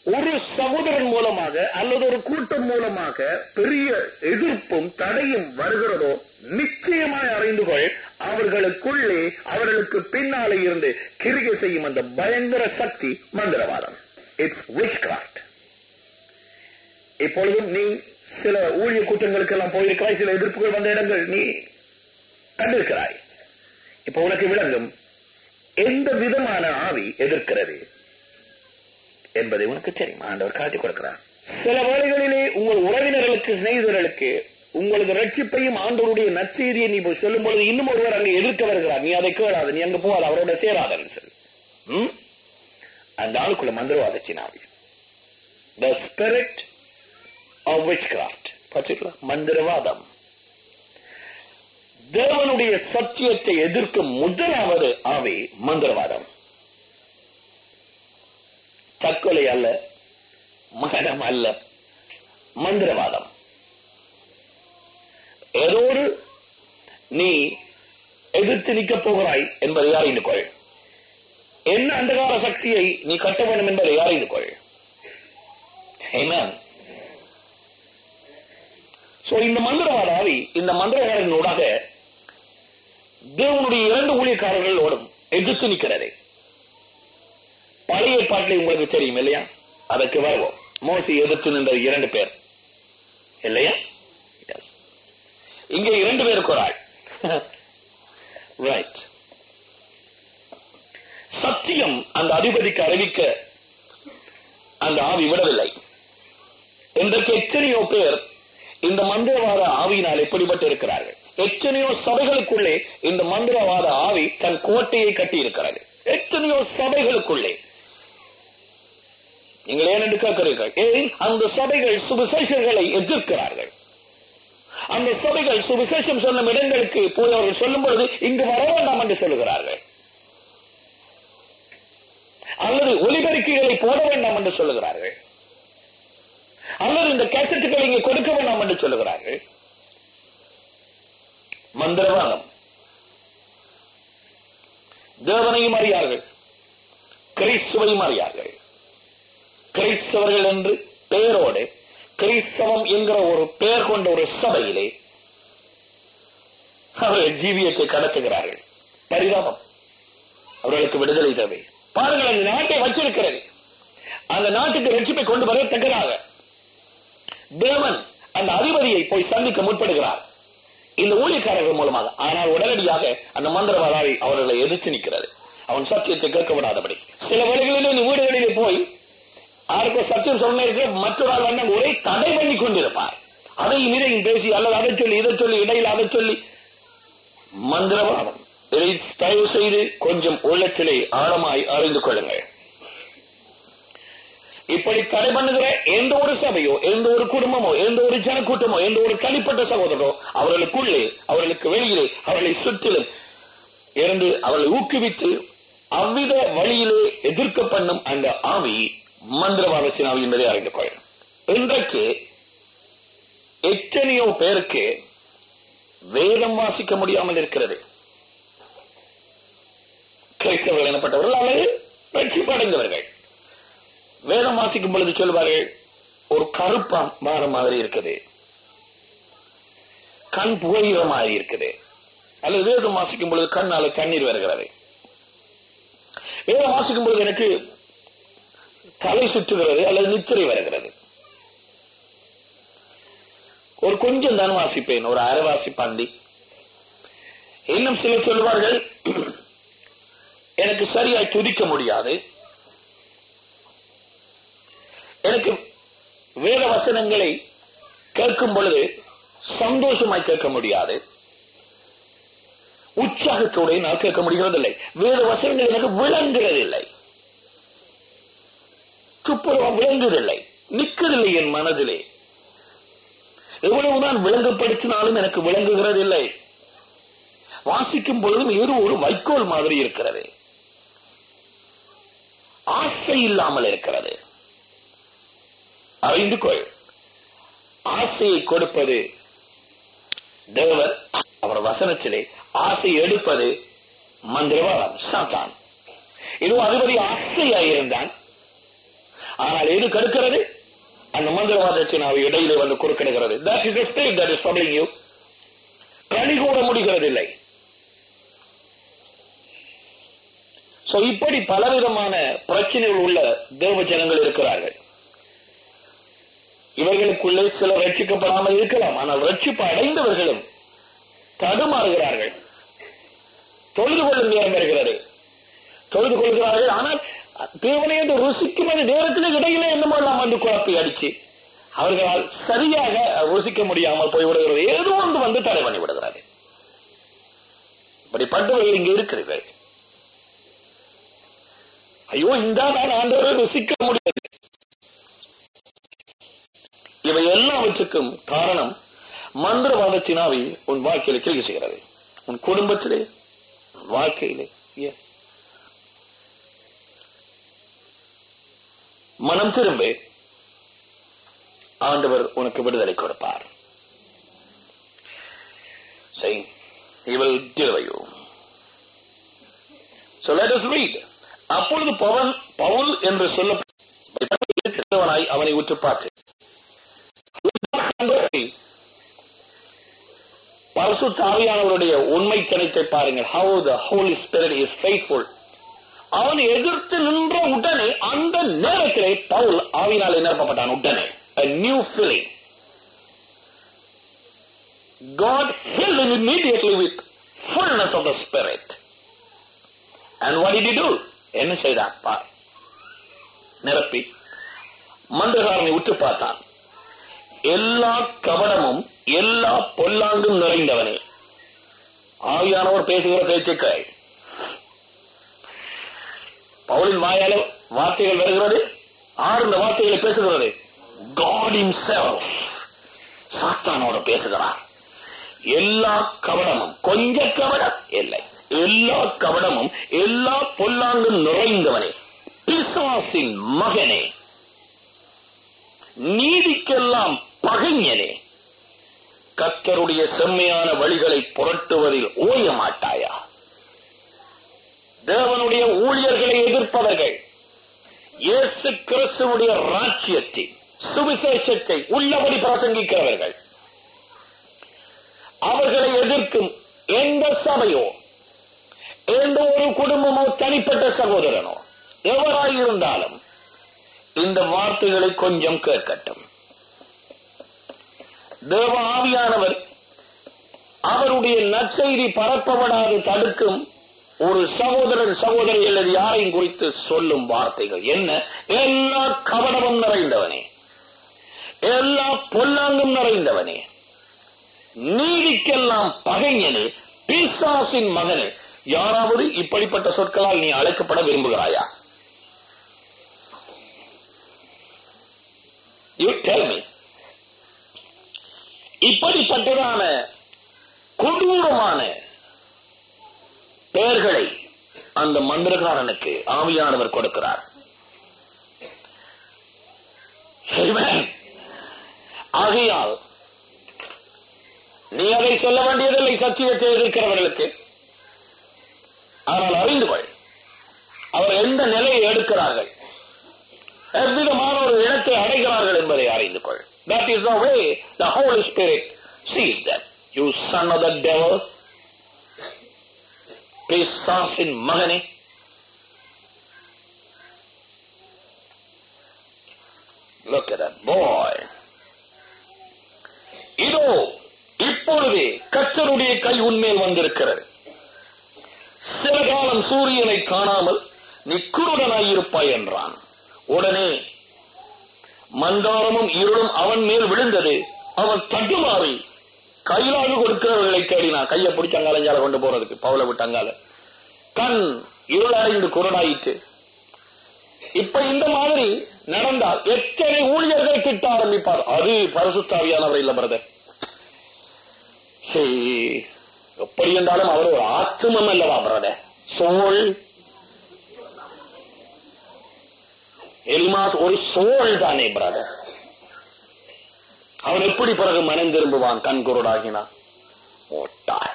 ஒரு சகோதரன் மூலமாக அல்லது ஒரு கூட்டம் மூலமாக பெரிய எதிர்ப்பும் தடையும் வருகிறதோ நிச்சயமாய் அறிந்து கொள் அவர்களுக்குள்ளே அவர்களுக்கு பின்னாலே இருந்து கிரிகை செய்யும் அந்த பயங்கர சக்தி மந்திரவாதம் இட்ஸ் விச் கிராஃப்ட் இப்பொழுதும் நீ சில ஊழிய கூட்டங்களுக்கு எல்லாம் போயிருக்கிறாய் சில எதிர்ப்புகள் வந்த இடங்கள் நீ கண்டிருக்கிறாய் இப்ப உனக்கு விளங்கும் எந்த விதமான ஆவி எதிர்க்கிறது என்பதை உனக்கு தெரியும் ஆண்டவர் காட்டிக் கொடுக்கிறார் சில வேளைகளிலே உங்கள் உறவினர்களுக்கு சிநேகிதர்களுக்கு உங்களது ரட்சிப்பையும் ஆண்டவருடைய நற்செய்தியை நீ போய் சொல்லும் பொழுது இன்னும் ஒருவர் அங்கே எதிர்க்க வருகிறார் நீ அதை கேளாத நீ அங்க போகாத அவரோட சேராதன்னு சொல்லி ம்? அந்த ஆளுக்குள்ள மந்திரவாதச்சின் ஆவி the spirit of witchcraft particular மந்திரவாதம் தேவனுடைய சத்தியத்தை எதிர்க்கும் முதலாவது ஆவி மந்திரவாதம் தற்கொலை அல்ல மரணம் அல்ல மந்திரவாதம் ஏதோ ஒரு நீ எதிர்த்து நிற்கப் போகிறாய் என்பதை அறிந்து கொள் என்ன அந்தகார சக்தியை நீ கட்ட வேண்டும் என்பதை அறிந்து கொள் Amen. So, இந்த மந்திரவாத ஆவி இந்த மந்திரகாரனூடாக தேவனுடைய இரண்டு ஊழியக்காரர்களோடும் எதிர்த்து நிற்கிறது பழைய ஏற்பாட்டிலே உங்களுக்கு தெரியும் இல்லையா அதற்கு வருவோம் மோசி எதிர்த்து நின்ற இரண்டு பேர் இல்லையா Yes. இங்கே இரண்டு பேருக்கு ஒரு ஆள் ரைட் சத்தியம் அந்த அதிபதிக்கு அறிவிக்க அந்த ஆவி விடவில்லை இன்றைக்கு எத்தனையோ பேர் இந்த மந்திரவாத ஆவியினால் எப்படிப்பட்டு இருக்கிறார்கள் எத்தனையோ சபைகளுக்குள்ளே இந்த மந்திரவாத ஆவி தன் கோட்டையை கட்டி இருக்கிறது எத்தனையோ சபைகளுக்குள்ளே நீங்கள் ஏன் என்று கேட்கிறீர்கள் ஏன் அந்த சபைகள் சுவிசேஷர்களை எதிர்க்கிறார்கள் அந்த சபைகள் சுவிசேஷம் சொல்லும் இடங்களுக்கு போய் அவர்கள் சொல்லும் பொழுது இங்கு வர வேண்டாம் என்று சொல்லுகிறார்கள் அல்லது ஒலிபெருக்கிகளை போட வேண்டாம் என்று சொல்லுகிறார்கள் அல்லது இந்த கேசட்டுகளை இங்கே கொடுக்க வேண்டாம் என்று சொல்லுகிறார்கள் மந்திரவாதம் தேவனையும் அறியார்கள் கிறிஸ்துவையும் அறியார்கள் கிறிஸ்தவர்கள் என்று பெயரோடு கிறிஸ்தவம் என்கிற ஒரு பெயர் கொண்ட ஒரு சபையிலே அவர்கள் ஜீவியத்தை கடத்துகிறார்கள் பரிதாபம் அவர்களுக்கு விடுதலை தேவை பாருங்கள் அந்த நாட்டை வச்சிருக்கிறது அந்த நாட்டுக்கு ரட்சிப்பை கொண்டு வரத்தக்கதாக தேவன் அந்த அதிபதியை போய் சந்திக்க முற்படுகிறார் இந்த ஊழியக்காரர்கள் மூலமாக ஆனால் உடனடியாக அந்த மந்திரவாதாவை அவர்களை எதிர்த்து நிற்கிறது அவன் சத்தியத்தை கேட்க விடாதபடி சில வேளைகளிலே நீ வீடுகளிலே போய் யாருக்கோ சத்தியம் சொன்ன இருக்கிற மற்றொரு ஆள் வந்து ஒரே தடை பண்ணி கொண்டிருப்பார் அதையும் இதையும் பேசி அல்லது அதை சொல்லி இதை சொல்லி இடையில் அதை சொல்லி மந்திரவாதம் இதை தயவு செய்து கொஞ்சம் உள்ளத்திலே ஆழமாய் அறிந்து கொள்ளுங்கள் இப்படி தடை பண்ணுகிற எந்த ஒரு சபையோ எந்த ஒரு குடும்பமோ எந்த ஒரு ஜனக்கூட்டமோ எந்த ஒரு தனிப்பட்ட சகோதரோ அவர்களுக்குள்ளே அவர்களுக்கு வெளியிலே அவர்களை சுற்றிலும் இருந்து அவர்களை ஊக்குவித்து அவ்வித வழியிலே எதிர்க்க பண்ணும் அந்த ஆவி மந்திரவாதத்தின் ஆவி என்பதை அறிந்து கொள் இன்றைக்கு எத்தனையோ பேருக்கு வேதம் வாசிக்க முடியாமல் இருக்கிறது கிறிஸ்தவர்கள் எனப்பட்டவர்கள் அல்லது ரட்சிப்படைந்தவர்கள் வேதம் வாசிக்கும் பொழுது சொல்வார்கள் ஒரு கருப்பா மாற மாதிரி இருக்குது கண் புகையிற மாதிரி இருக்குது அல்லது வேதம் வாசிக்கும் பொழுது கண்ணால தண்ணீர் வருகிறது வேதம் வாசிக்கும் பொழுது எனக்கு தலை சுற்றுகிறது அல்லது நித்திரை வருகிறது ஒரு கொஞ்சம் தான் வாசிப்பேன் ஒரு அரை வாசிப்பாண்டி இன்னும் சிலர் சொல்வார்கள் எனக்கு சரியாய் துதிக்க முடியாது எனக்கு வேத வசனங்களை கேட்கும் பொழுது சந்தோஷமாய் கேட்க முடியாது உற்சாகத்தோட நான் கேட்க முடிகிறதில்லை வேத வசனங்கள் எனக்கு விளங்குறதில்லை துப்புரவம் விளங்குவதில்லை நிற்கதில்லை என் மனதிலே எவ்வளவுதான் விளங்கப்படுத்தினாலும் எனக்கு விளங்குகிறதில்லை வாசிக்கும் பொழுதும் ஏதோ ஒரு வைக்கோல் மாதிரி இருக்கிறது ஆசை இல்லாமல் இருக்கிறது அறிந்து கொள் ஆசையை கொடுப்பது தேவர் அவர் வசனத்திலே ஆசை எடுப்பது மந்திரவாதம் சாத்தான் இது அதிபதி ஆசையாயிருந்தான் ஆனால் எது கடுக்கிறது அந்த மந்திரவாதத்தின் அவை இடையிலே வந்து குறுக்கிடுகிறது that is state that is troubling you கனி கூட முடிகிறதில்லை சோ இப்படி பலவிதமான பிரச்சனைகள் உள்ள தேவ ஜனங்கள் இருக்கிறார்கள் இவர்களுக்குள்ளே சிலர் ரட்சிக்கப்படாமல் இருக்கலாம் ஆனால் ரட்சிப்பு அடைந்தவர்களும் தடுமாறுகிறார்கள் தொழுது கொள்ளும் நேரம் வருகிறது தொழுது கொள்கிறார்கள் ஆனால் தேவனை என்று ருசிக்கும் அந்த நேரத்திலே இடையிலே என்னமெல்லாம் வந்து குழப்பி அடிச்சு அவர்களால் சரியாக ருசிக்க முடியாமல் போய்விடுகிறது ஏதோ ஒன்று வந்து தடை பண்ணி விடுகிறது இப்படிப்பட்டவர்கள் இங்கு இருக்கிறீர்கள் ஐயோ இந்த நான் ஆண்டவரை ருசிக்க முடியாது இவை எல்லாவற்றுக்கும் காரணம் மந்திரவாதத்தினாவி உன் வாழ்க்கையில கிரிகை செய்கிறது உன் குடும்பத்திலே உன் வாழ்க்கையிலே ஏன் மனம் திரும்ப ஆண்டவர் உனக்கு விடுதலை கொடுப்பார் செய் he will deliver you so let us read அப்பொழுது பவன் பவுல் என்று சொல்லப்பட்டவனாய் அவனை உற்று பார்த்து பரசு தாவியானவருடைய உண்மை தனித்தை பாருங்கள் how the holy spirit is faithful அவன் எதிர்த்து நின்ற உடனே அந்த நேரத்திலே பவுல் ஆவினாலே நிரப்பப்பட்டான் உடனே a new filling God filled him immediately with fullness of the spirit and what did he do என்ன செய்தான் பார் நிரப்பி மந்திரகாரனை உற்று பார்த்தான் எல்லா கவனமும் எல்லா பொல்லாங்கும் நிறைந்தவனே ஆவியானவர் பேசுகிற பேச்சுக்கள் பவுலின் வாயால வார்த்தைகள் வருகிறது ஆறு இந்த வார்த்தைகளை பேசுகிறது காட் himself சாத்தானோட பேசுகிறார் எல்லா கவனமும் கொஞ்ச கவனம் இல்லை எல்லா கவனமும் எல்லா பொல்லாங்கும் நிறைந்தவனே பிசாசின் மகனே நீதிக்கெல்லாம் பகைஞனே கத்தருடைய செம்மையான வழிகளை புரட்டுவதில் ஓய மாட்டாயா தேவனுடைய ஊழியர்களை எதிர்ப்பவர்கள் இயேசு கிறிஸ்துவுடைய ராஜ்யத்தை சுவிசேஷத்தை உள்ளபடி பிரசங்கிக்கிறவர்கள் அவர்களை எதிர்க்கும் எந்த சபையோ எந்த ஒரு குடும்பமோ தனிப்பட்ட சகோதரனோ எவராயிருந்தாலும் இந்த வார்த்தைகளை கொஞ்சம் கேட்கட்டும் தேவ ஆவியானவர் அவருடைய நற்செய்தி பரப்பப்படாது தடுக்கும் ஒரு சகோதரன் சகோதரி அல்லது யாரையும் குறித்து சொல்லும் வார்த்தைகள் என்ன எல்லா கவனமும் நிறைந்தவனே எல்லா பொல்லாங்கும் நிறைந்தவனே நீதிக்கெல்லாம் பகைஞனே பிசாசின் மகனே யாராவது இப்படிப்பட்ட சொற்களால் நீ அழைக்கப்பட விரும்புகிறாயா யூ டெல் மீ இப்படிப்பட்டதான கொடூரமான பெயர்களை அந்த மந்திரகாரனுக்கு ஆவியானவர் கொடுக்கிறார் Amen. ஆகையால் நீ அதை சொல்ல வேண்டியதில்லை சத்தியத்தை எதிர்க்கிறவர்களுக்கு ஆனால் அறிந்து கொள் அவர் எந்த நிலையை எடுக்கிறார்கள் எவ்விதமான ஒரு இடத்தை அடைகிறார்கள் என்பதை அறிந்து கொள் That is the way the Holy Spirit sees them. You son of the devil, பிசாசின் மகனே Look at that boy. இதோ இப்பொழுதே கத்தருடைய கை உன்மேல் வந்திருக்கிறது சில காலம் சூரியனை காணாமல் நீ குருடனாயிருப்பாய் என்றான் உடனே மந்தாரமும் இருளும் அவன் மேல் விழுந்தது அவன் தட்டுமாறி கையிலாக கொடுக்கிறவர்களை தேடினான் கையை பிடிச்ச அங்காலஞ்சால கொண்டு போறதுக்கு பவுல விட்டாங்கால கண் இருளடைந்து குருடாயிற்று இப்ப இந்த மாதிரி நடந்தால் எத்தனை ஊழியர்கள் திட்ட ஆரம்பிப்பார் அது பரிசுத்தாவியானவர் இல்ல பிரதர் எப்படி என்றாலும் அவர் ஒரு ஆத்துமம் அல்லவா பிரதர் சோல் எலிமாஸ் ஒரு சோல் தானே பிரதர் அவன் எப்படி பிறகு மனம் திரும்புவான் கண் குருடாகினான் ஓட்டாய்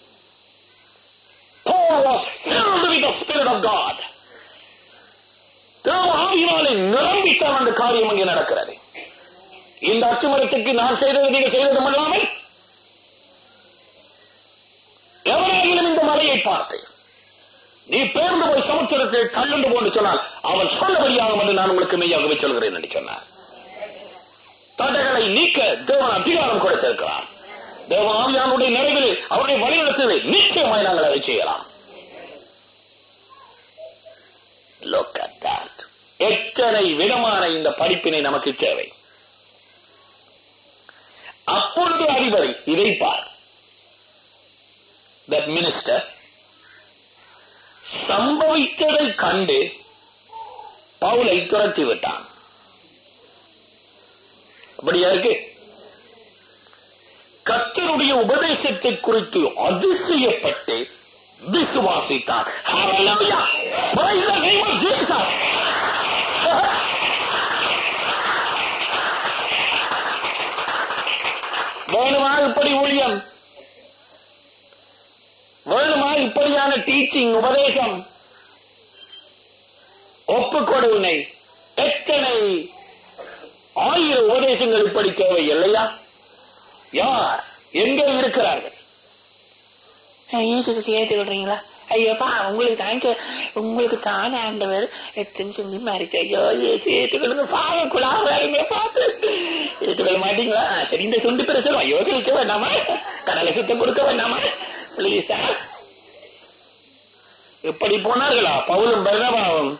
Paul was filled with the Spirit of God. நிரம்பித்தான் அந்த காரியம் அங்கே நடக்கிறது இந்த அச்சுமரத்துக்கு நான் செய்தது நீங்கள் செய்ததும் அல்லாமல் எவனாகிலும் இந்த மலையை பார்த்து நீ பேர்ந்து போய் சமுத்திரத்தில் தள்ளுண்டு போன்று சொன்னால் அவன் சொல்லபடியாகும் என்று நான் உங்களுக்கு மெய்யாகவே சொல்கிறேன் என்று சொன்னார் தடைகளை நீக்க தேவன் அதிகாரம் கொடுத்திருக்கிறார் தேவ ஆவியானுடைய நிறைவில் அவருடைய வழிநடத்துவதை நிச்சயமாய் நாங்கள் அதை செய்யலாம் Look at that. எத்தனை விதமான இந்த படிப்பினை நமக்கு தேவை அப்பொழுது அதிபதி இதை பார் தட் மினிஸ்டர் சம்பவித்ததை கண்டு பவுலை துரத்தி விட்டான் அப்படியா இருக்கு கத்தருடைய உபதேசத்தை குறித்து அதிசயப்பட்டு விசுவாசித்தார் Hallelujah! Praise the name of Jesus! வேணுமா இப்படி ஊழியம் வேணுமா இப்படியான டீச்சிங் உபதேசம் ஒப்புக்கொடு உன்னை எத்தனை ஆயிரம் உபதேசங்கள் இப்படி தேவை இல்லையா யார் எங்கே இருக்கிறார்கள் இயேசுக்கு சேர்த்து விடுறீங்களா ஐயோப்பா உங்களுக்கு தான் உங்களுக்கு தான் ஆண்டவர் எத்தனை செஞ்சு மாறிச்சு ஐயோ ஏசு ஏற்றுக்கொள்ளுங்க பாவக்குழா வேறுங்க பார்த்து ஏற்றுக்கொள்ள மாட்டீங்களா சரி இந்த சுண்டு பிரச்சனை ஐயோ கழிக்க வேண்டாமா கடலை சுத்தம் கொடுக்க வேண்டாமா பிளீஸா இப்படி போனார்களா பவுலும் பர்ணபாவும்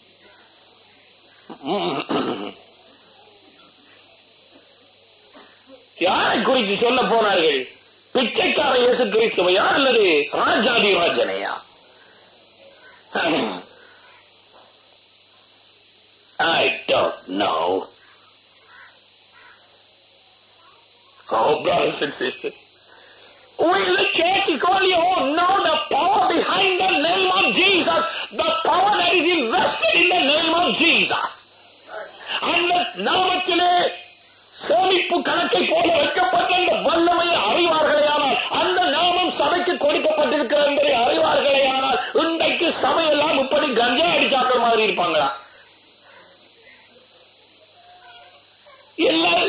யாரை குறித்து சொல்ல போனார்கள் பிச்சைக்கார இயேசு கிறிஸ்துவையா அல்லது ராஜாதி ராஜனையா I don't know. Oh, brothers and sisters. We the church is only oh know the power behind the name of Jesus, the power that is invested in the name of Jesus. அந்த நாமத்திலே சேமிப்பு கணக்கை போல வைக்கப்பட்ட இந்த வல்லமையை அறிவார்களேயானால் அந்த நாமம் சபைக்கு கொடுக்கப்பட்டிருக்கிறது என்பதை அறிவார்களேயானால் இன்றைக்கு சபையெல்லாம் இப்படி கஞ்சா அடிச்சாக்கள் மாதிரி இருப்பாங்களா இல்லை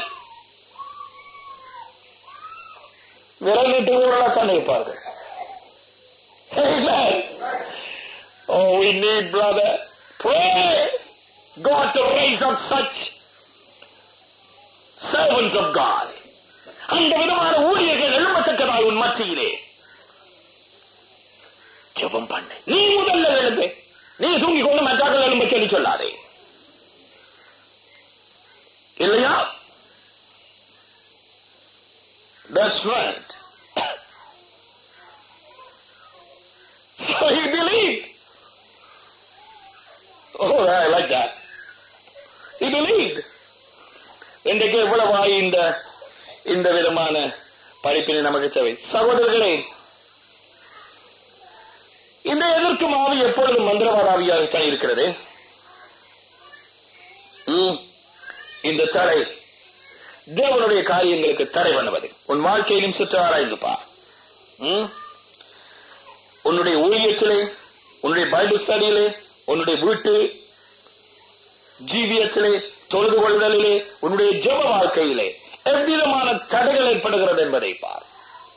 விரலிட்டு ஊரெல்லாம் இருப்பார்கள் Amen. Oh, we need, brother, pray God to raise up such servants of God. அந்த விதமான ஊழியர்கள் எழுமத்தக்கதாய் உன் மத்தியிலே ஜெபம் பண்ணு நீ முதல்ல எழுந்து நீ தூங்கி கொண்டு மற்றாக்கள் எழும்ப சொல்லி சொல்லாதே இல்லையா That's right. so he believed. Oh, I like that. He believed. இன்றைக்கு எவ்வளவாய் இந்த இந்த விதமான படிப்பினை நமக்கு தேவை சகோதரர்களே இந்த எதிர்க்கும் ஆவி எப்பொழுதும் மந்திரவாத ஆவியாகத்தான் இருக்கிறது ம். இந்த தடை தேவனுடைய காரியங்களுக்கு தடை பண்ணுவது உன் வாழ்க்கையிலும் சுற்று ஆராய்ந்து பார் ம்? உன்னுடைய ஊழியத்திலே உன்னுடைய பைபிள் ஸ்டடியிலே உன்னுடைய வீட்டு ஜீவியத்திலே தொழுது கொள்ளுதலிலே உன்னுடைய ஜெப வாழ்க்கையிலே எவ்விதமான தடைகள் ஏற்படுகிறது என்பதை பார்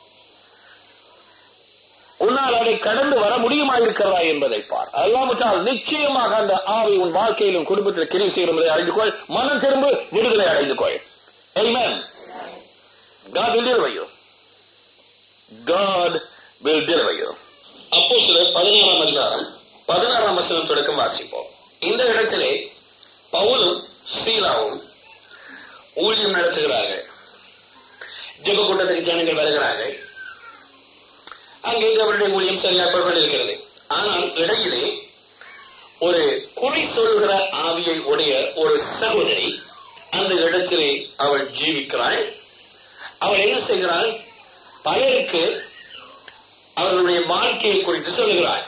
உன்னால் அதை கடந்து வர முடியுமா இருக்கிறதா என்பதை பார் அல்லாமற்றால் நிச்சயமாக அந்த ஆவி உன் வாழ்க்கையிலும் குடும்பத்தில் கிரி செய்கிறதை அறிந்து கொள் மனம் திரும்ப விடுதலை அடைந்து கொள் Amen. God will deliver you. God will deliver you. அப்போ சிலர் பதினேழாம் அதிகாரம் பதினாறாம் வசனம் தொடக்கம் வாசிப்போம் இந்த இடத்திலே பவுலும் சீலாவும் ஊழியம் நடத்துகிறார்கள் ஜெப கூட்டத்துக்கு ஜனங்கள் வருகிறார்கள் அங்கே அவருடைய ஊழியம் சரியாக கொண்டிருக்கிறது ஆனால் இடையிலே ஒரு குறை சொல்கிற ஆவியை உடைய ஒரு சகோதரி அந்த இடத்திலே அவள் ஜீவிக்கிறாள் அவள் என்ன செய்கிறாள் பலருக்கு அவர்களுடைய வாழ்க்கையை குறித்து சொல்லுகிறாள்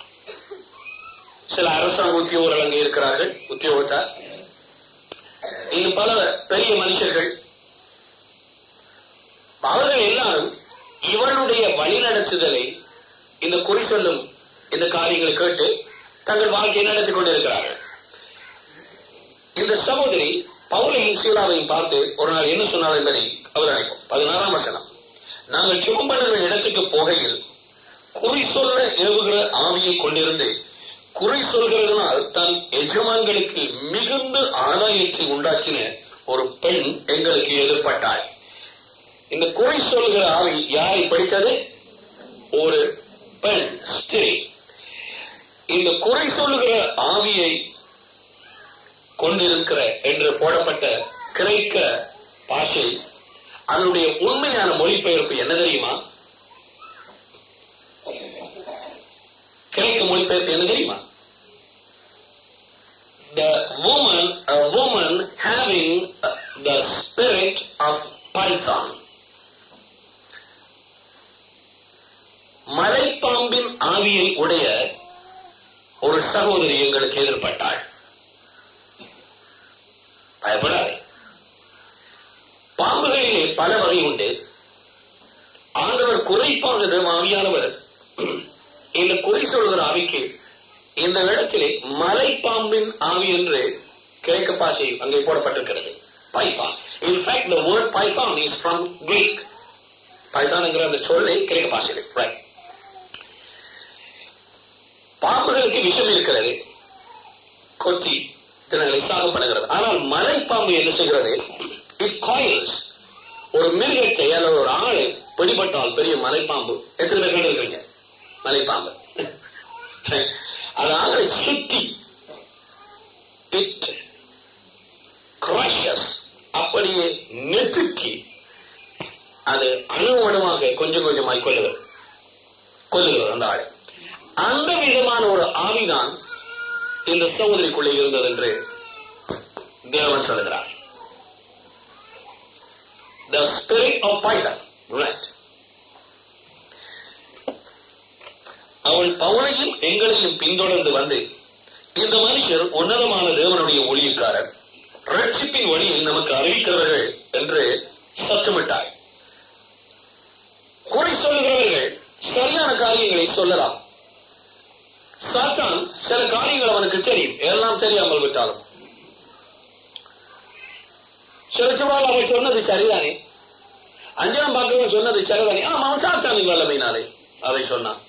சில அரசாங்க உத்தியோகர்கள் அங்கே இருக்கிறார்கள் உத்தியோகத்தார் இன்னும் பல பெரிய மனுஷர்கள் அவர்கள் எல்லாரும் இவளுடைய வழிநடத்துதலை இந்த குறி சொல்லும் இந்த காரியங்களை கேட்டு தங்கள் வாழ்க்கையை நடத்தி கொண்டிருக்கிறார்கள் இந்த சகோதரி பவுலையும் சீலாவையும் பார்த்து ஒரு நாள் என்ன சொன்னார் என்பதை அவதானிப்போம் பதினாறாம் வசனம் நாங்கள் சுகம் பண்ணுகிற இடத்துக்கு போகையில் குறி சொல்ல ஏவுகிற ஆவியை கொண்டிருந்து குறி சொல்கிறதுனால் தன் எஜமான்களுக்கு மிகுந்த ஆதாயத்தை உண்டாக்கின ஒரு பெண் எங்களுக்கு எதிர்பட்டாள் இந்த குறி சொல்கிற ஆவி யாரை படித்தது ஒரு பெண் ஸ்திரீ இந்த குறை சொல்லுகிற ஆவியை கொண்டிருக்கிற என்று போடப்பட்ட கிரேக்க பாஷை அதனுடைய உண்மையான மொழிபெயர்ப்பு என்ன தெரியுமா கிரேக்க மொழிபெயர்ப்பு என்ன தெரியுமா The woman, a woman having uh, the spirit of Python. மலைப்பாம்பின் ஆவியை உடைய ஒரு சகோதரி எங்களுக்கு எதிர்பட்டாள் பயப்படாதே பாம்புகளிலே பல வகை உண்டு ஆண்டவர் குறைப்பாக தேவ ஆவியானவர் இந்த குறை சொல்கிற ஆவிக்கு இந்த இடத்திலே மலைப்பாம்பின் ஆவி என்று கிரேக்க பாஷை அங்கே போடப்பட்டிருக்கிறது பைப்பான் in fact the word python is from Greek python என்கிற அந்த சொல்லை கிரேக்க பாஷையில் ரைட் பாம்புகளுக்கு விஷம் இருக்கிறது கொத்தி ஜனங்களை சாகப்படுகிறது ஆனால் மலைப்பாம்பு என்ன செய்கிறது இட் காயில்ஸ் ஒரு மிருகத்தை அல்லது ஒரு ஆளை பிடிபட்டால் பெரிய மலைப்பாம்பு எத்தனை பேர் கண்டிருக்கீங்க மலைப்பாம்பு அது ஆளை சுற்றி இட் கிராஷஸ் அப்படியே நெருக்கி அது அணு அணுவாக கொஞ்சம் கொஞ்சமாய் கொள்ளுகிறது கொல்லுகிறது அந்த ஆளை அந்த விதமான ஒரு ஆவிதான் இந்த சகோதரிக்குள்ளே இருந்தது என்று தேவன் சொல்லுகிறார் The spirit of Python. Right. அவள் பவுலையும் எங்களையும் பின்தொடர்ந்து வந்து இந்த மனுஷர் உன்னதமான தேவனுடைய ஒளியக்காரர் ரட்சிப்பின் வழியை நமக்கு அறிவிக்கிறவர்கள் என்று சத்தமிட்டார் குறை சொல்லுகிறவர்கள் சரியான காரியங்களை சொல்லலாம் சாத்தான் சில காரியங்கள் அவனுக்கு தெரியும் எல்லாம் தெரியாமல் விட்டாலும் சிலச்சுவால் அவன் சொன்னது சரிதானே அஞ்சாம் பாக்கவன் சொன்னது சரிதானே ஆமா அவன் சாத்தானின் வல்லமையினாலே அதை சொன்னான்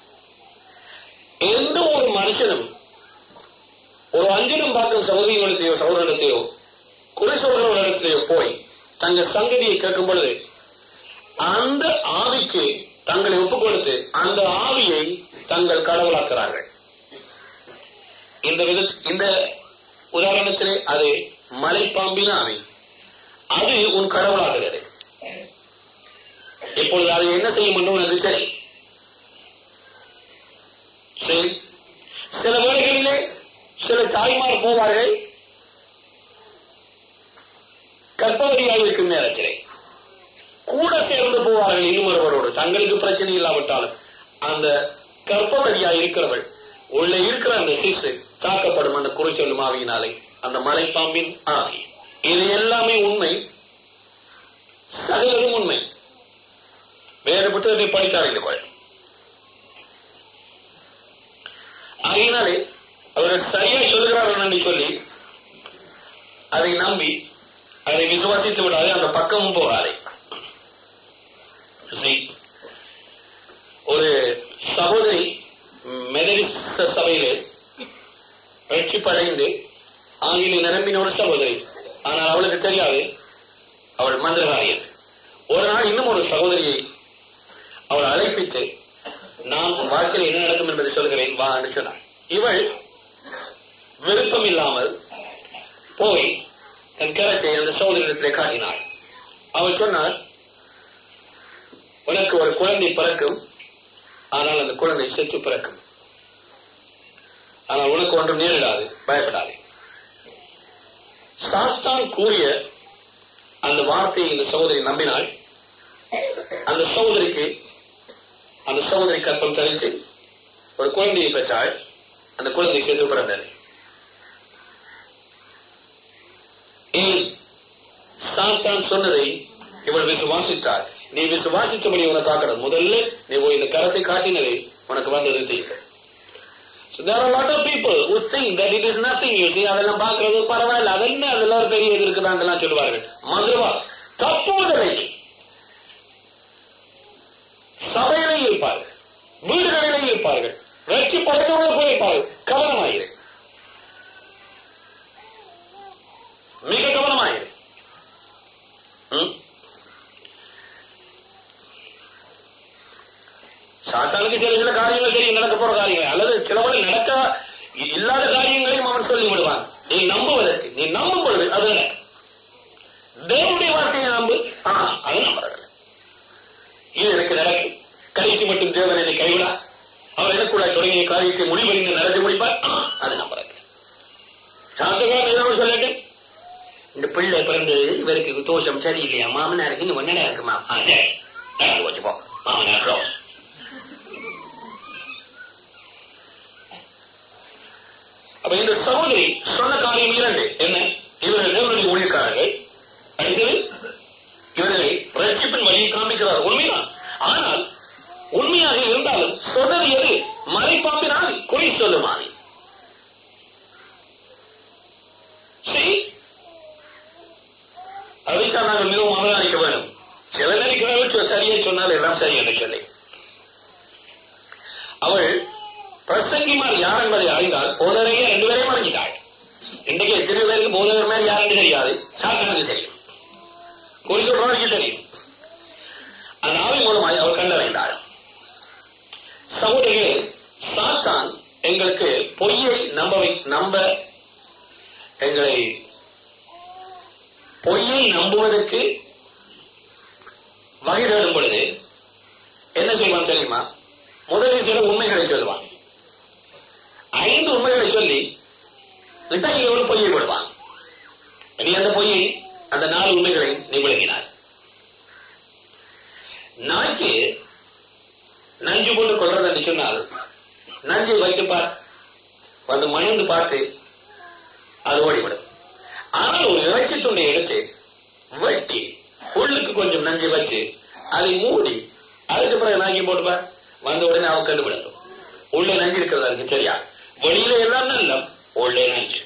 எந்த ஒரு மனுஷனும் ஒரு அஞ்சனம் பார்க்கும் சகோதரிகளிடத்தையோ சகோதரிடத்தையோ குறை சொல்கிறவர்களிடத்தையோ போய் தங்கள் சங்கதியை கேட்கும் பொழுது அந்த ஆவிக்கு தங்களை ஒப்புக் கொடுத்து அந்த ஆவியை தங்கள் கடவுளாக்குறார்கள் இந்த வித இந்த உதாரணத்திலே அது மலைப்பாம்பின் ஆவி அது உன் கடவுளாகிறது இப்பொழுது அதை என்ன செய்யும் என்று உனக்கு தெரியும் சரி சில வேளைகளிலே சில தாய்மார் போவார்கள் கற்பவரியாக இருக்கும் நேரத்திலே கூட சேர்ந்து போவார்கள் இன்னொருவரோடு தங்களுக்கு பிரச்சனை இல்லாவிட்டாலும் அந்த கற்பவரியா இருக்கிறவள் உள்ளே இருக்கிற அந்த சிசு தாக்கப்படும் அந்த குறை சொல்லும் ஆவியினாலே அந்த மலைப்பாம்பின் ஆவி இது எல்லாமே உண்மை சகலரும் உண்மை வேறு புத்தகத்தை படித்தார்கள் ஆகையினாலே அவர்கள் சரியா சொல்கிறார்கள் என்று சொல்லி அதை நம்பி அதை விசுவாசித்து விடாதே அந்த பக்கமும் போகாதே See, ஒரு சகோதரி மெதரிஸ்த சபையிலே வெற்றிப்படைந்து ஆங்கில நிரம்பின ஒரு சகோதரி ஆனால் அவளுக்கு தெரியாது அவள் மந்திரகாரியன் ஒரு நாள் இன்னும் ஒரு சகோதரியை அவள் அழைப்பித்து நான் உன் வாழ்க்கையில் என்ன நடக்கும் என்பதை சொல்கிறேன் வா என்று சொன்னாள் இவள் விருப்பம் இல்லாமல் போய் தன் கரத்தை அந்த சகோதரிடத்திலே காட்டினாள் அவள் சொன்னாள் உனக்கு ஒரு குழந்தை பிறக்கும் ஆனால் அந்த குழந்தை செத்து பிறக்கும் ஆனால் உனக்கு ஒன்றும் நேரிடாது பயப்படாது சாஸ்தான் கூறிய அந்த வார்த்தையை இந்த சகோதரி நம்பினாள் அந்த சகோதரிக்கு அந்த சகோதரி கற்பம் தரித்து ஒரு குழந்தையை பெற்றாள் அந்த குழந்தை செத்து பிறந்தது ஏன் சாத்தான் சொன்னதை இவள் விசுவாசித்தாள் நீ விசுவாசித்தபடி உனக்கு ஆக்கிறது முதல்ல நீ போய் இந்த கரத்தை காட்டினதை உனக்கு வந்தது செய்ய there are a lot of people who think that it is nothing you see அதெல்லாம் பார்க்கிறது பரவாயில்ல அதென்ன அதெல்லாம் ஒரு பெரிய இது இருக்குதான்லாம் சொல்லுவார்கள் மதுரவா தப்போதலைக்கு சபையிலே இருப்பார்கள் வீடுகளிலே இருப்பார்கள் வெற்றி படைத்தவர்கள் போய் இருப்பார்கள் கவனமாயிரு மிக கவனமாயிரு ம்? சாத்தானுக்கு சில சில காரியங்கள் தெரியும் நடக்க போற காரியங்கள் அல்லது சிலவரை நடக்க இல்லாத காரியங்களையும் அவன் சொல்லி விடுவான் நீ நம்புவதற்கு நீ நம்பும் பொழுது அது நடக்கும். தேவனுடைய வார்த்தையை நம்பு ஆ, அது நம்புறது இது எனக்கு நடக்கும் கடைசி மட்டும் தேவன் என்னை கைவிடா அவர் எனக்குள்ள தொடங்கிய காரியத்தை முடிவறிந்து நடத்தி முடிப்பார் ஆ, அது நம்புறது சாந்தகாரம் ஏதாவது சொல்லட்டும் இந்த பிள்ளை பிறந்து இவருக்கு தோஷம் சரியில்லையா மாமனாருக்கு இன்னும் ஒன்னடா இருக்குமா ஆ, சரி நடந்து வச்சுப்போ மாமனார் க்ளோஸ் அப்ப இந்த சகோதரி சொன்ன காரியம் இரண்டு என்ன இவர்கள் தேவனுடைய ஊழியக்காரர்கள் அடுத்தது இவர்களை ரட்சிப்பின் வழியை காண்பிக்கிறார் உண்மைதான் ஆனால் உண்மையாக இருந்தாலும் சொன்னது எது மறைப்பாம்பினால் குறி சொல்லுமானே சரி அதைத்தான் நாங்கள் மிகவும் அவதானிக்க வேண்டும் சில நேரிக்கிறார்கள் சரியா சொன்னால் எல்லாம் சரி என்று சொல்லி அவள் பிரசங்கிமார் யார் என்பதை அறிந்தால் போதரையே ரெண்டு பேரையும் அறிஞ்சிட்டாள் இன்றைக்கு எத்தனை பேருக்கு போதகர் மேல் யார் என்று தெரியாது சாத்தானுக்கு தெரியும் குறி சொல்றவருக்கு தெரியும் அந்த ஆவி மூலமாய் அவர் கண்டறிந்தாள் சகோதரர்களே சாத்தான் எங்களுக்கு பொய்யை நம்ப வை- நம்ப எங்களை பொய்யை நம்புவதற்கு வகை தேடும் பொழுது என்ன செய்வான் தெரியுமா முதலில் சில உண்மைகளை சொல்லுவான் ஐந்து உண்மைகளை சொல்லி இத்தகைய ஒரு பொய்யை விடுவான் நீ அந்த பொய்யை அந்த நாலு உண்மைகளை நீ விளங்கினார் நாய்க்கு நஞ்சு போட்டு கொள்றது என்று சொன்னால் நஞ்சை வைத்து பார் வந்து மணிந்து பார்த்து அது ஓடிவிடும் ஆனால் ஒரு இறைச்சி துண்டை எடுத்து வெட்டி உள்ளுக்கு கொஞ்சம் நஞ்சை வச்சு அதை மூடி அதுக்கு பிறகு நாய்க்கு போட்டுப்பார் வந்த உடனே அவன் கண்டுபிடிக்கும் உள்ளே நஞ்சு இருக்கிறதா இருக்கு சரியா வெளியில எல்லாம் நல்லம் உள்ளே நஞ்சு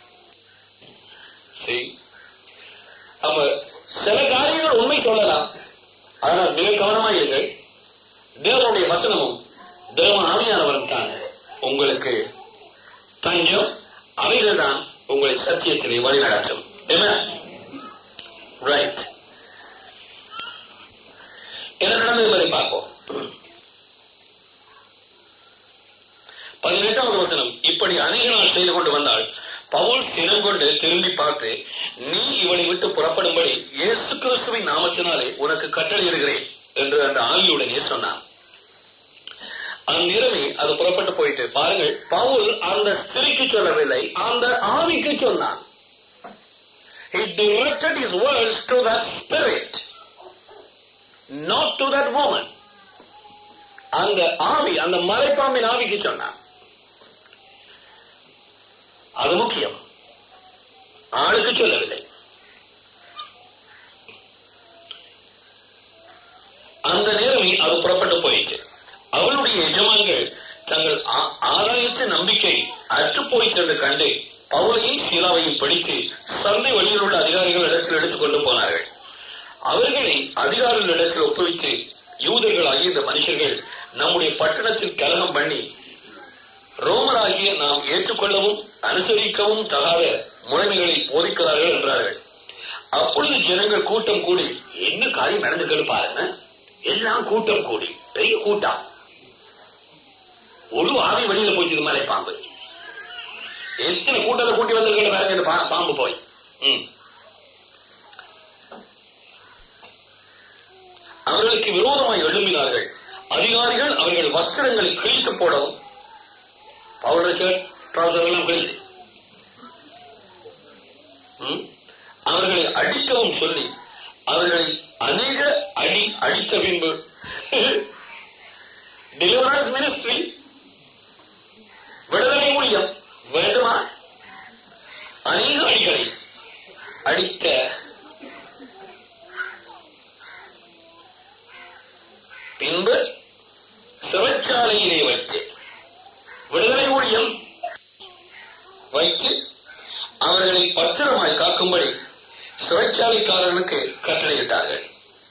சரி அப்ப சில காரியங்கள் உண்மை சொல்லலாம் ஆனால் மிக கவனமாக இருங்கள் தேவனுடைய வசனமும் தேவ ஆவியானவரும் தான் உங்களுக்கு தஞ்சம் அவைகள் தான் உங்களை சத்தியத்திலே வழிநடத்தும் ரைட் என்ன நடந்தது என்பதை பார்ப்போம் பதினெட்டாவது வசனம் இப்படி அநேக நாள் செய்து கொண்டு வந்தால் பவுல் சினம் கொண்டு திரும்பி பார்த்து நீ இவனை விட்டு புறப்படும்படி இயேசு கிறிஸ்துவின் நாமத்தினாலே உனக்கு கட்டளையிடுகிறேன் என்று அந்த ஆவியுடனே சொன்னான் அந்நிறமே அது புறப்பட்டு போயிட்டு பாருங்கள் பவுல் அந்த ஸ்திரிக்கு சொல்லவில்லை அந்த ஆவிக்கு சொன்னான் He directed his words to that spirit, not to that woman. அந்த ஆவி அந்த மலைப்பாம்பின் ஆவிக்கு சொன்னான் அது முக்கியம் ஆளுக்கு சொல்லவில்லை அந்த நேரமே அது புறப்பட்டு போயிற்று அவளுடைய எஜமான்கள் தங்கள் ஆ- ஆராய்ச்சி நம்பிக்கை அற்று போயிட்டென்று கண்டு பவுலையும் சீலாவையும் பிடித்து சந்தை வழியில் உள்ள அதிகாரிகள் இடத்தில் எடுத்துக் கொண்டு போனார்கள் அவர்களை அதிகாரிகள் இடத்தில் ஒப்புவித்து யூதர்களாகிய இந்த மனுஷர்கள் நம்முடைய பட்டணத்தில் கலகம் பண்ணி ரோமராகிய நாம் ஏற்றுக்கொள்ளவும் அனுசரிக்கவும் தகாத முறைமைகளை போதிக்கிறார்கள் என்றார்கள் அப்பொழுது ஜனங்கள் கூட்டம் கூடி என்ன காரியம் நடந்துக்கிறது பாருங்க எல்லாம் கூட்டம் கூடி பெரிய கூட்டம் ஒரு ஆவி வெளியில போச்சு மலை பாம்பு எத்தனை கூட்டத்தை கூட்டி வந்திருக்கிற பாருங்க இந்த பா- பாம்பு போய் ம். அவர்களுக்கு விரோதமாய் எழும்பினார்கள் அதிகாரிகள் அவர்கள் வஸ்திரங்களை கிழித்து போடவும் பவுடர் ஷர்ட் ட்ரௌசர் எல்லாம் கிழித்து ம்? அவர்களை அடிக்கவும் சொல்லி அவர்களை அநேக அடி அடித்த பின்பு டெலிவரன்ஸ் மினிஸ்ட்ரி விடுதலை ஊழியம் வேண்டுமா அநேக அடிகளை அடித்த பின்பு சிறைச்சாலையிலே வச்சு விடுதலை ஊழியம் வைத்து அவர்களை பத்திரமாய் காக்கும்படி சிறைச்சாலைக்காரனுக்கு கட்டளையிட்டார்கள்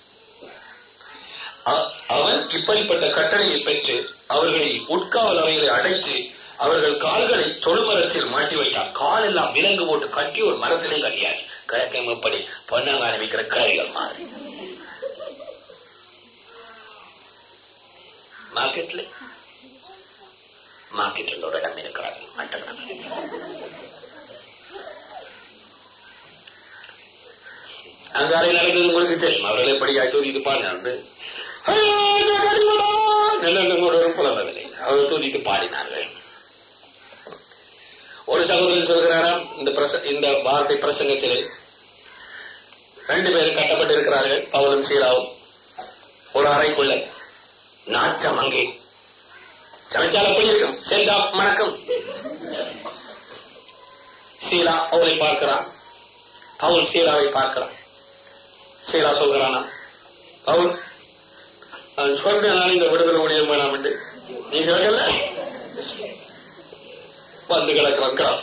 அ- அவன் இப்படிப்பட்ட கட்டளையை பெற்று அவர்களை உட்காவல் அறையிலே அடைத்து அவர்கள் கால்களை தொழுமரத்தில் மாட்டி வைத்தார் கால் எல்லாம் விலங்கு போட்டு கட்டி ஒரு மரத்திலே கட்டியாச்சு கிழக்கம் எப்படி பொன்னாங்கான வைக்கிற கரைகள் மாதிரி மார்க்கெட்ல மார்க்கெட்டில் ஒரு இடம் இருக்கிறார்கள் மட்டக்களப்பில். அங்காரை நடக்குது உங்களுக்கு தெரியும் அவர்கள் எப்படி தூக்கிட்டு பாடினார்கள் ஒரு புலம்பவில்லை அவர் தூக்கிட்டு பாடினார்கள் ஒரு சகோதரன் சொல்கிறாராம் இந்த பிரச இந்த வார்த்தை பிரசங்கத்திலே ரெண்டு பேரும் கட்டப்பட்டு இருக்கிறார்கள் பவுலும் சீலாவும் ஒரு அறைக்குள்ள நாட்டம் அங்கே சமைச்சால் எப்படி இருக்கும் சென்றா வணக்கம் சீலா அவரை பார்க்கிறான் பவுல் சீலாவை பார்க்கிறான் சீலா சொல்கிறானா பவுல் நான் சொல்றேன் நான் இந்த விடுதலை ஊழியம் வேணாம் என்று நீ சொல்லல வந்து கிடக்கிறான்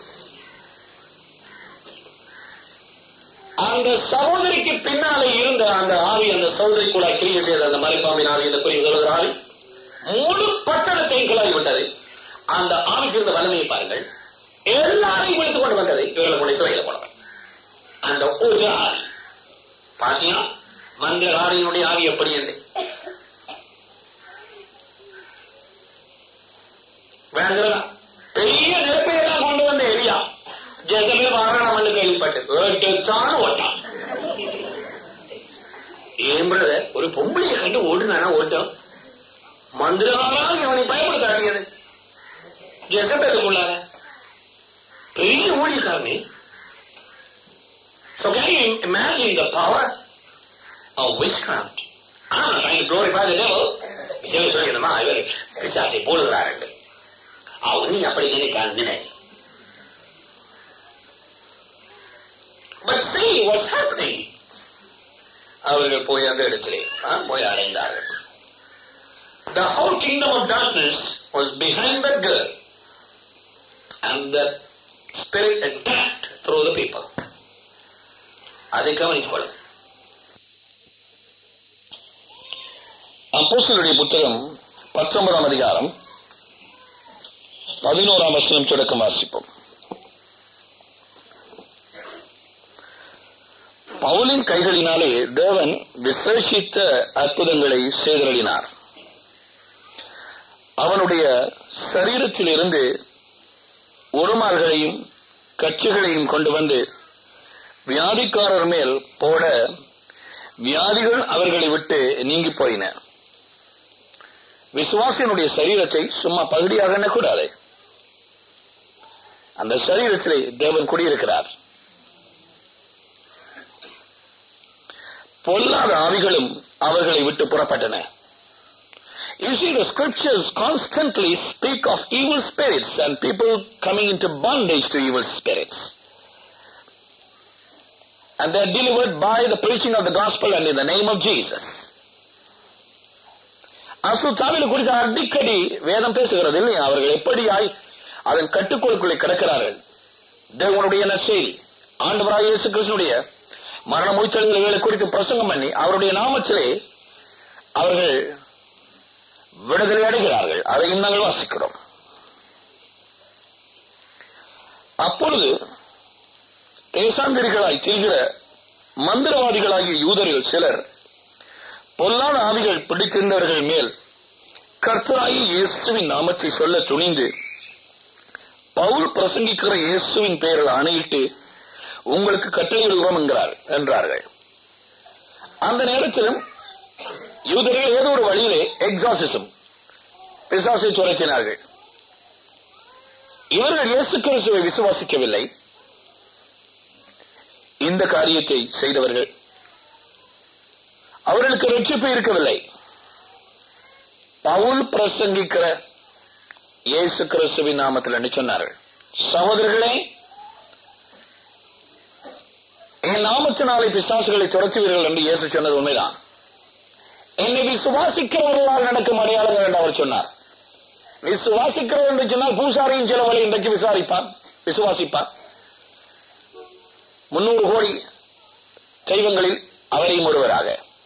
அந்த சகோதரிக்கு பின்னாலே இருந்த அந்த ஆவி அந்த சகோதரி கூட கிரியை செய்த அந்த மறைப்பாம்பின் ஆவி இந்த குறி சொல்கிற ஆவி முழு பட்டணத்தையும் கிளாகி விட்டது அந்த ஆவிக்கு இருந்த வலிமையை பாருங்கள் எல்லாரையும் விழித்துக் கொண்டு வந்தது இவர்களை கொண்டு சிறையில் போனவன் அந்த ஒரு ஆவி பாத்தீங்கன்னா மந்திர ஆவியினுடைய ஆவி எப்படி என்று வேண்டுறதா பெரிய நெருப்பையெல்லாம் கொண்டு வந்த எலியா ஜெகமே வாரணம் என்று கேள்விப்பட்டு ஏட்டுச்சான ஓட்டான் ஏன் பிரதர் ஒரு பொம்பளையை கண்டு ஓடுனானா ஓட்டம் மந்திரகாரால் இவனை பயப்படுத்தாட்டியது ஜெசபேலுக்குள்ளார பெரிய ஊழியக்காரனே So can you imagine the power of witchcraft? I'm not trying to glorify the devil. Vijay சொல்லிடணுமா இவர் பிசாசை போடுகிறார் என்று அவன் நீ அப்படி நினைக்காது நினை But see what's happening. அவர்கள் போய் அந்த இடத்திலே ஆ, போய் அடைந்தார்கள் The whole kingdom of darkness was behind that girl. And the spirit attacked through the people. அதை கவனித்துக்கொள்ளும் அப்போஸ்தலருடைய புத்தகம் பத்தொன்பதாம் அதிகாரம் பதினோராம் வசனம் தொடக்கம் வாசிப்போம் பவுலின் கைகளினாலே தேவன் விசேஷித்த அற்புதங்களை செய்தருளினார் அவனுடைய சரீரத்திலிருந்து உருமால்களையும் கட்சிகளையும் கொண்டு வந்து வியாதிக்காரர் மேல் போட வியாதிகள் அவர்களை விட்டு நீங்கி போயின விசுவாசியனுடைய சரீரத்தை சும்மா பகுதியாக எண்ணக்கூடாது அந்த சரீரத்திலே தேவன் குடியிருக்கிறார் பொல்லாத ஆவிகளும் அவர்களை விட்டு புறப்பட்டன You see, the scriptures constantly speak of evil spirits and people coming into bondage to evil spirits. And they are delivered by the preaching of the gospel and in the name of Jesus. அசுத்தாவில் குறித்து அடிக்கடி வேதம் பேசுகிறது இல்லையா அவர்கள் எப்படியாய் அதன் கட்டுக்கோளுக்குள்ளே கிடக்கிறார்கள் தேவனுடைய நற்செய்தி ஆண்டவராய் இயேசு கிருஷ்ணனுடைய மரண மொய்த்தல்களை குறித்து பிரசங்கம் பண்ணி அவருடைய நாமத்திலே அவர்கள் விடுதலை அடைகிறார்கள் அதையும் நாங்கள் வாசிக்கிறோம் அப்பொழுது தேசாந்திரிகளாய் திரிகிற மந்திரவாதிகளாகிய யூதர்கள் சிலர் பொல்லாத ஆவிகள் பிடித்திருந்தவர்கள் மேல் கர்த்தராகி இயேசுவின் நாமத்தை சொல்ல துணிந்து பவுல் பிரசங்கிக்கிற இயேசுவின் பெயரில் ஆணையிட்டு உங்களுக்கு கட்டளையிடுகிறோம் என்கிறார் என்றார்கள் அந்த நேரத்திலும் யூதர்கள் ஏதோ ஒரு வழியிலே எக்ஸாசிசம் பிசாசை துரத்தினார்கள் இவர்கள் இயேசு கிறிஸ்துவை விசுவாசிக்கவில்லை இந்த காரியத்தை செய்தவர்கள் அவர்களுக்கு ரட்சிப்பு இருக்கவில்லை பவுல் பிரசங்கிக்கிற இயேசு கிறிஸ்துவின் நாமத்தில் என்று சொன்னார்கள் சகோதரர்களே என் நாமத்தினாலே பிசாசுகளை துரத்துவீர்கள் என்று இயேசு சொன்னது உண்மைதான் என்னை விசுவாசிக்கிறவர்களால் நடக்கும் அடையாளங்கள் என்று அவர் சொன்னார் விசுவாசிக்கிறவர் என்று சொன்னால் பூசாரியின் சில வழி இன்றைக்கு விசாரிப்பான் விசுவாசிப்பார் முன்னூறு கோடி தெய்வங்களில் அவரையும் ஒருவராக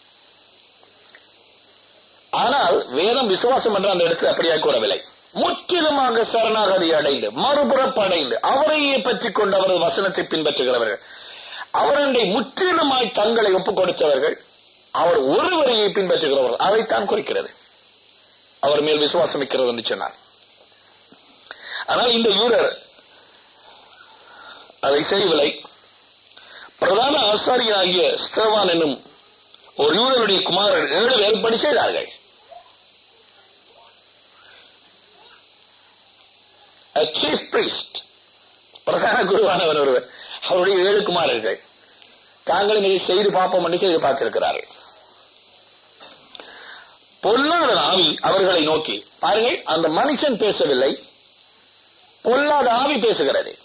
ஆனால் வேதம் விசுவாசம் என்ற அந்த இடத்தில் அப்படியாக கூறவில்லை முற்றிலுமாக சரணாகதி அடைந்து மறுபுறப்படைந்து அவரையே பற்றிக் கொண்டு அவரது வசனத்தை பின்பற்றுகிறவர்கள் அவருடைய முற்றிலுமாய் தங்களை ஒப்புக் கொடுத்தவர்கள் அவர் ஒருவரையே பின்பற்றுகிறவர்கள் அதைத்தான் குறிக்கிறது அவர் மேல் விசுவாசம் வைக்கிறது என்று சொன்னார் ஆனால் இந்த யூதர் அதை செய்யவில்லை பிரதான ஆசாரியாகிய ஸ்தேவான் என்னும் ஒரு யூதனுடைய குமாரர் ஏழு வேறுபடி செய்தார்கள் சீஃப் பிரீஸ்ட் பிரதான குருவானவர் ஒருவர் அவருடைய ஏழு குமாரர்கள் தாங்களும் இதை செய்து பார்ப்போம் என்று செய்து பார்த்திருக்கிறார்கள் பொல்லாத ஆவி அவர்களை நோக்கி பாருங்கள் அந்த மனுஷன் பேசவில்லை பொல்லாத ஆவி பேசுகிறது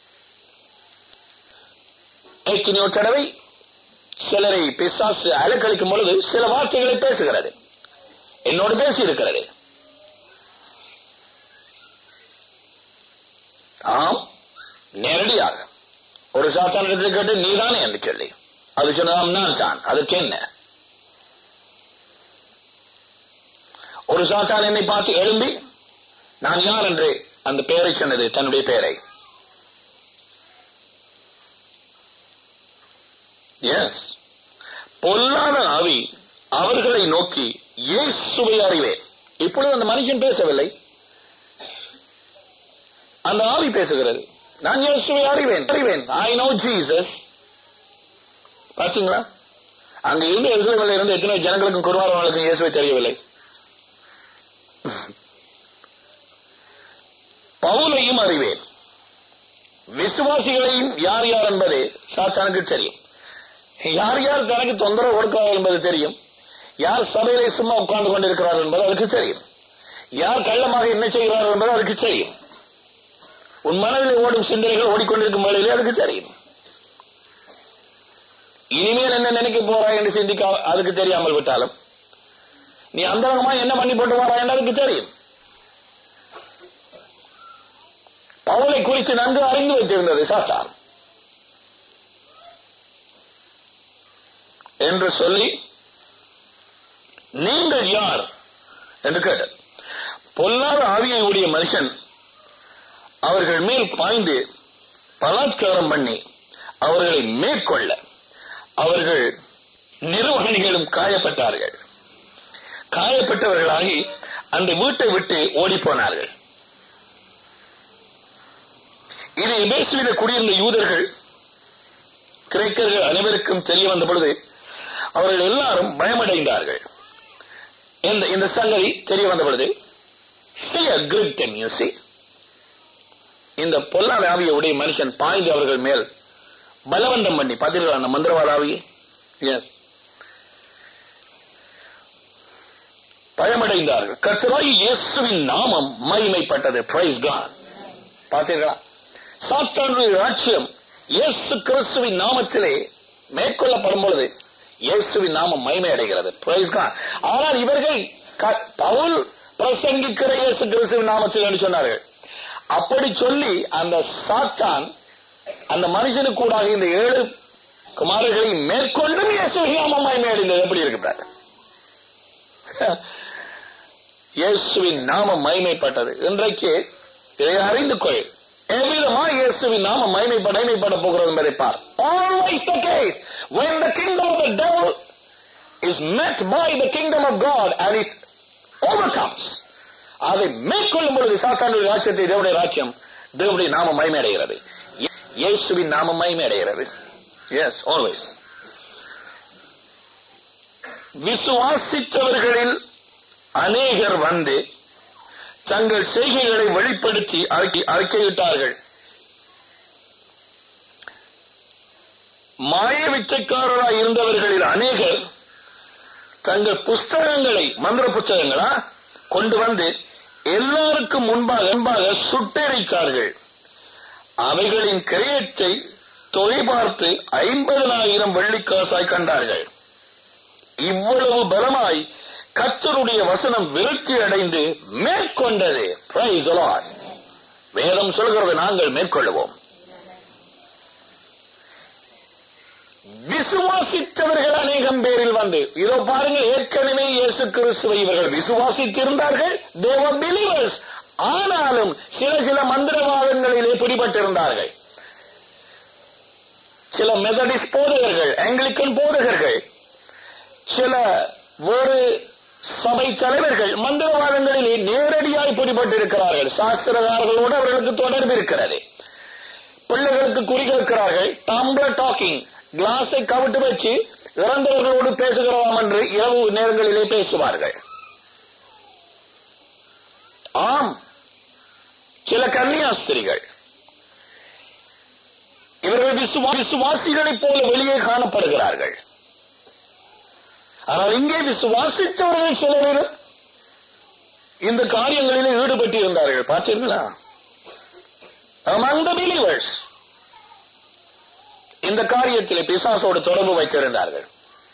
எத்தனையோ தடவை சிலரை பிசாசு அலக்களிக்கும் பொழுது சில வார்த்தைகளை பேசுகிறது என்னோடு பேசி இருக்கிறது ஆம் நேரடியாக ஒரு சாத்தான் இடத்துல கேட்டு நீதானே என்று சொல்லி அது சொன்னதாம் நான் தான் அதுக்கு என்ன ஒரு சாத்தான் என்னை பார்த்து எழும்பி நான் யார் என்று அந்த பெயரை சொன்னது தன்னுடைய பெயரை எஸ் பொல்லாத ஆவி அவர்களை நோக்கி இயேசுவை அறிவேன் இப்பொழுது அந்த மனுஷன் பேசவில்லை அந்த ஆவி பேசுகிறது நான் இயேசுவை அறிவேன் அறிவேன் ஐ நோ ஜீசஸ் பாத்தீங்களா அங்க இருந்து எருசலேமில் இருந்து எத்தனை ஜனங்களுக்கும் குருவாரவர்களுக்கும் இயேசுவை தெரியவில்லை பவுலையும் அறிவேன் விசுவாசிகளையும் யார் யார் என்பது சாத்தானுக்கு தெரியும் யார் யார் தனக்கு தொந்தரவு கொடுக்கிறார்கள் என்பது தெரியும் யார் சபையிலே சும்மா உட்கார்ந்து கொண்டிருக்கிறார்கள் என்பது அதுக்கு தெரியும் யார் கள்ளமாக என்ன செய்கிறார்கள் என்பது அதுக்கு தெரியும் உன் மனதில் ஓடும் சிந்தனைகள் ஓடிக்கொண்டிருக்கும் வேளையிலே அதுக்கு தெரியும் இனிமேல் என்ன நினைக்க போறாய் என்று சிந்திக்க அதுக்கு தெரியாமல் விட்டாலும் நீ அந்தரங்கமா என்ன பண்ணி போட்டு வராய் என்று அதுக்கு தெரியும் பவுலை குறித்து நன்கு அறிந்து வைத்திருந்தது சாத்தான் என்று சொல்லி நீங்கள் யார் என்று கேட்டார் பொல்லாத ஆவியை உடைய மனுஷன் அவர்கள் மேல் பாய்ந்து பலாத்காரம் பண்ணி அவர்களை மேற்கொள்ள அவர்கள் நிர்வாகிகளும் காயப்பட்டார்கள் காயப்பட்டவர்களாகி அந்த வீட்டை விட்டு ஓடிப்போனார்கள் இது எபேசுவில குடியிருந்த யூதர்கள் கிரேக்கர்கள் அனைவருக்கும் தெரிய வந்த பொழுது அவர்கள் எல்லாரும் பயமடைந்தார்கள் இந்த இந்த சங்கதி தெரிய வந்த பொழுது see a good thing you see இந்த பொல்லாத ஆவியை உடைய மனுஷன் பாய்ந்து அவர்கள் மேல் பலவந்தம் பண்ணி பார்த்தீர்களா அந்த மந்திரவாத ஆவியை எஸ் பயமடைந்தார்கள் கர்த்தராய் இயேசுவின் நாமம் மகிமைப்பட்டது பிரைஸ் காட் பார்த்தீர்களா சாத்தானுடைய ராட்சியம் இயேசு கிறிஸ்துவின் நாமத்திலே மேற்கொள்ளப்படும் பொழுது இயேசுவின் நாமம் மகிமை அடைகிறது பிரைஸ் காட் ஆனால் இவர்கள் க- பவுல் பிரசங்கிக்கிற இயேசு கிறிஸ்துவின் நாமத்தில் என்று சொன்னார்கள் அப்படி சொல்லி அந்த சாத்தான் அந்த மனுஷனுக்கு கூடாக இந்த ஏழு குமாரர்களை மேற்கொண்டும் இயேசுவின் நாமம் மகிமை அடைந்தது எப்படி இருக்கிறார் இயேசுவின் நாமம் மகிமைப்பட்டது இன்றைக்கு இதை அறிந்து கொள் எவ்விதமா இயேசுவின் நாமம் மகிமைப்பட மகிமைப்பட போகிறது என்பதை பார் always the case when the kingdom of the devil is met by the kingdom of God and it overcomes அதை மேற்கொள்ளும் பொழுது சாத்தானுடைய ராஜ்யத்தை தேவனுடைய ராஜ்யம் தேவனுடைய நாமம் மகிமை அடைகிறது இயேசுவின் நாமம் மகிமை அடைகிறது எஸ் ஆல்வேஸ் விசுவாசித்தவர்களில் அநேகர் வந்து தங்கள் செய்கைகளை வெளிப்படுத்தி அறிக்கை- அறிக்கையிட்டார்கள் மாய விச்சைக்காரராய் இருந்தவர்களில் அநேகர் தங்கள் புஸ்தகங்களை மந்திர புஸ்தகங்களா கொண்டு வந்து எல்லாருக்கும் முன்பாக முன்பாக சுட்டெரித்தார்கள் அவைகளின் கிரயத்தை தொகை பார்த்து ஐம்பதனாயிரம் வெள்ளிக்காசாய் கண்டார்கள் இவ்வளவு பலமாய் கர்த்தருடைய வசனம் விருத்தி அடைந்து மேற்கொண்டது Praise the Lord. வேதம் சொல்கிறது நாங்கள் மேற்கொள்ளுவோம் விசுவாசித்தவர்கள் அநேகம் பேரில் வந்து இதோ பாருங்கள் ஏற்கனவே இயேசு கிறிஸ்துவை இவர்கள் விசுவாசித்திருந்தார்கள் தேவ பிலிவர்ஸ் ஆனாலும் சில சில மந்திரவாதங்களிலே பிடிபட்டிருந்தார்கள் சில மெதடிஸ்ட் போதகர்கள் ஆங்கிலிக்கன் போதகர்கள் சில வேறு சபை தலைவர்கள் மந்திரவாதங்களிலே நேரடியாய் பிடிபட்டிருக்கிறார்கள் சாஸ்திரகாரர்களோடு அவர்களுக்கு தொடர்பு இருக்கிறது பிள்ளைகளுக்கு குறி கேட்கிறார்கள் டம்ளர் டாக்கிங் கிளாஸை கவிட்டு வச்சு இறந்தவர்களோடு பேசுகிறோம் என்று இரவு நேரங்களிலே பேசுவார்கள் ஆம் சில கன்னியாஸ்திரிகள் இவர்கள் விசுவா விசுவாசிகளைப் போல வெளியே காணப்படுகிறார்கள் ஆனால் இங்கே விசுவாசித்தவர்கள் சில பேர் இந்த காரியங்களிலே ஈடுபட்டிருந்தார்கள் பார்த்தீர்களா among the believers இந்த காரியத்திலே பிசாசோடு தொடர்பு வைத்திருந்தார்கள்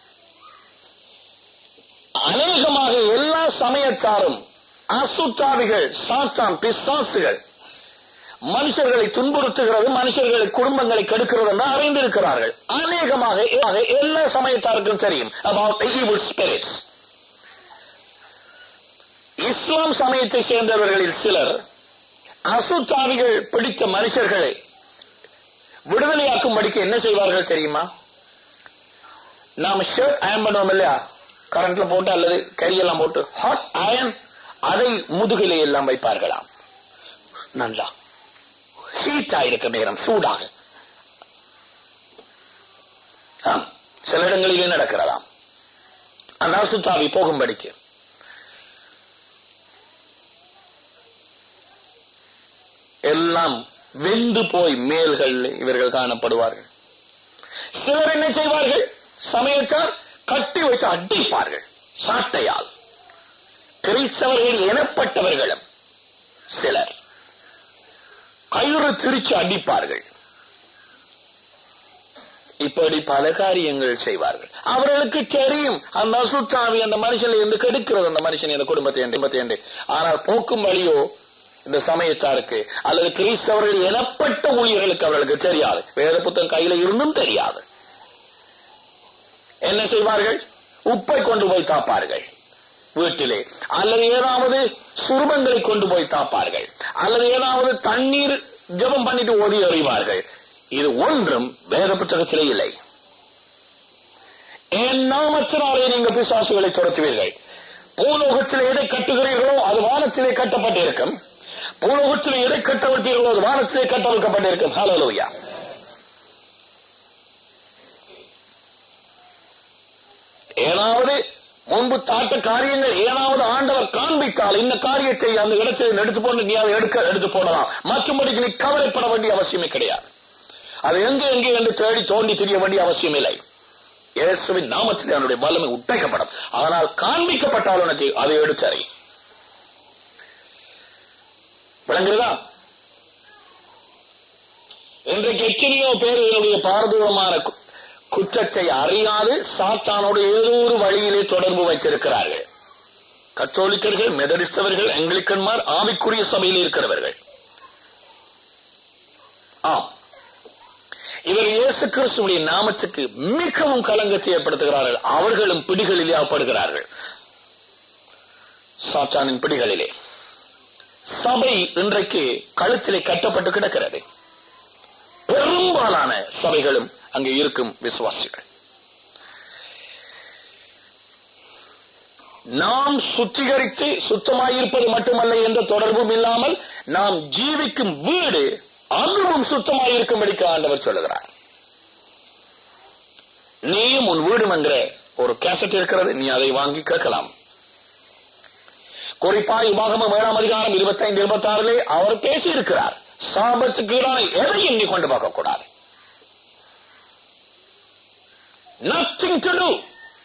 அநேகமாக எல்லா சமயத்தாரும் அசுத்தாவிகள் சாத்தான் பிசாசுகள் மனுஷர்களை துன்புறுத்துகிறது மனுஷர்களை குடும்பங்களை கெடுக்கிறது என்று அறிந்திருக்கிறார்கள் அநேகமாக எல்லா சமயத்தாருக்கும் தெரியும் about evil spirits இஸ்லாம் சமயத்தை சேர்ந்தவர்களில் சிலர் அசுத்தாவிகள் பிடித்த மனுஷர்களை விடுதலையாக்கும்படிக்கு என்ன செய்வார்கள் தெரியுமா நாம ஷர்ட் அயன் பண்ணுவோம் இல்லையா கரண்ட்ல போட்டு அல்லது கரியெல்லாம் போட்டு ஹாட் அயன் அதை முதுகிலே எல்லாம் வைப்பார்களாம் நல்லா ஹீட்டா இருக்க நேரம் சூடாக ஆம், சில இடங்களிலே நடக்கிறதாம் அந்த அசுத்தாவி போகும்படிக்கு எல்லாம் வெந்து போய் மேல்கள் இவர்கள் காணப்படுவார்கள் சிலர் என்ன செய்வார்கள் சமயத்தார் கட்டி வைத்து அடிப்பார்கள் சாட்டையால் கிறிஸ்தவர்கள் எனப்பட்டவர்களும் சிலர் கயிறு திரிச்சு அடிப்பார்கள் இப்படி பல காரியங்கள் செய்வார்கள் அவர்களுக்கு தெரியும் அந்த அசுத்தாவி அந்த மனுஷனை இருந்து கெடுக்கிறது அந்த மனுஷன் இந்த குடும்பத்தை என்று, குடும்பத்தை என்று ஆனால் போக்கும் வழியோ இந்த சமயத்தாருக்கு அல்லது கிறிஸ்தவர்கள் எனப்பட்ட ஊழியர்களுக்கு அவர்களுக்கு தெரியாது வேத புத்தகம் கையில இருந்தும் தெரியாது என்ன செய்வார்கள் உப்பை கொண்டு போய் தாப்பார்கள் வீட்டிலே அல்லது ஏதாவது சுருபங்களை கொண்டு போய் தாப்பார்கள் அல்லது ஏதாவது தண்ணீர் ஜெபம் பண்ணிட்டு ஓதி அறிவார்கள் இது ஒன்றும் வேத புத்தகத்திலே இல்லை என் நாமத்தினாலே நீங்க பிசாசுகளை துரத்துவீர்கள் பூலோகத்திலே எதை கட்டுகிறீர்களோ அது வானத்திலே கட்டப்பட்டிருக்கும் பூலோகத்திலே எதை கட்டப்பட்டீர்களோ அது வானத்திலே கட்டமைக்கப்பட்டிருக்கும் ஹalleluya ஏதாவது முன்பு தாட்ட காரியங்கள் ஏதாவது ஆண்டவர் காண்பித்தால் இந்த காரியத்தை அந்த இடத்தில் எடுத்து போட்டு நீ அதை எடுக்க எடுத்து போடலாம் மற்றபடிக்கு நீ கவலைப்பட வேண்டிய அவசியமே கிடையாது அது எங்கே எங்கே என்று தேடி தோண்டி தெரிய வேண்டிய அவசியம் இல்லை இயேசுவின் நாமத்தில் அவனுடைய வல்லமை உட்டைக்கப்படும் ஆனால் காண்பிக்கப்பட்டால் உனக்கு அதை எடுத்தறி விளங்குறதா இன்றைக்கு எத்தனையோ பேர் இதனுடைய பாரதூரமான கு- குற்றத்தை அறியாது சாத்தானோடு ஏதோ ஒரு வழியிலே தொடர்பு வைத்திருக்கிறார்கள் கத்தோலிக்கர்கள் மெதடிஸ்தவர்கள் ஆங்கிலிக்கன்மார் ஆவிக்குரிய சபையில் இருக்கிறவர்கள் ஆம் இவர் இயேசு கிறிஸ்துடைய நாமத்துக்கு மிகவும் கலங்கத்தை ஏற்படுத்துகிறார்கள் அவர்களும் பிடிகளிலே அகப்படுகிறார்கள் சாத்தானின் பிடிகளிலே சபை இன்றைக்கு கழுத்திலே கட்டப்பட்டு கிடக்கிறது பெரும்பாலான சபைகளும் அங்கே இருக்கும் விசுவாசிகள் நாம் சுத்திகரித்து சுத்தமாயிருப்பது மட்டுமல்ல என்ற தொடர்பும் இல்லாமல் நாம் ஜீவிக்கும் வீடு அதுவும் சுத்தமாயிருக்கும்படிக்கு ஆண்டவர் சொல்லுகிறார் நீயும் உன் வீடும் என்கிற ஒரு கேசட் இருக்கிறது நீ அதை வாங்கி கேட்கலாம் குறிப்பாய் உபாகமம் ஏழாம் அதிகாரம் இருபத்தைந்து இருபத்தி ஆறிலே அவர் பேசியிருக்கிறார் சாபத்துக்கு ஈடான எதையும் நீ கொண்டு பார்க்க கூடாது நத்திங் டு டூ